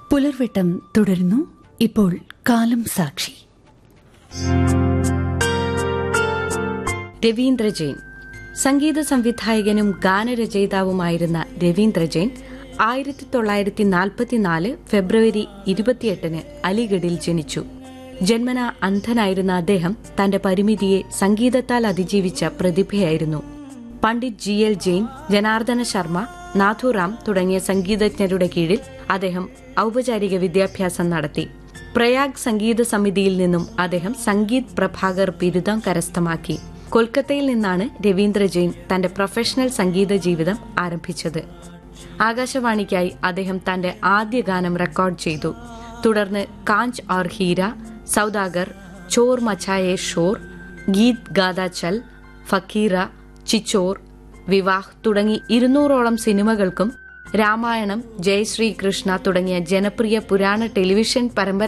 പുലർവെട്ടം തുടരുന്നു ഇപ്പോൾ കാലം സാക്ഷി രവീന്ദ്ര ജെയിൻ സംഗീത സംവിധായകനും ഗാനരചയിതാവുമായിരുന്ന രവീന്ദ്ര ജെയിൻ ആയിരത്തി തൊള്ളായിരത്തി നാൽപ്പത്തിനാല് ഫെബ്രുവരി ഇരുപത്തിയെട്ടിന് അലിഗഡിൽ ജനിച്ചു ജന്മന അന്ധനായിരുന്ന അദ്ദേഹം തന്റെ പരിമിതിയെ സംഗീതത്താൽ അതിജീവിച്ച പ്രതിഭയായിരുന്നു പണ്ഡിറ്റ് ജി എൽ ജെയിൻ ജനാർദ്ദന ശർമ്മ നാഥുറാം തുടങ്ങിയ സംഗീതജ്ഞരുടെ കീഴിൽ അദ്ദേഹം ഔപചാരിക വിദ്യാഭ്യാസം നടത്തി പ്രയാഗ് സംഗീത സമിതിയിൽ നിന്നും അദ്ദേഹം സംഗീത് പ്രഭാകർ ബിരുദം കരസ്ഥമാക്കി കൊൽക്കത്തയിൽ നിന്നാണ് രവീന്ദ്ര ജെയിൻ തന്റെ പ്രൊഫഷണൽ സംഗീത ജീവിതം ആരംഭിച്ചത് ആകാശവാണിക്കായി അദ്ദേഹം തന്റെ ആദ്യ ഗാനം റെക്കോർഡ് ചെയ്തു തുടർന്ന് കാഞ്ച് ഓർ ഹീര സൗദാഗർ ചോർ മച്ചായേ ഷോർ ഗീത് ഗാദാ ചൽ ഫക്കീറ ചിച്ചോർ വിവാഹ് തുടങ്ങി ഇരുന്നൂറോളം സിനിമകൾക്കും രാമായണം ജയശ്രീകൃഷ്ണ തുടങ്ങിയ ജനപ്രിയ പുരാണ ടെലിവിഷൻ പരമ്പര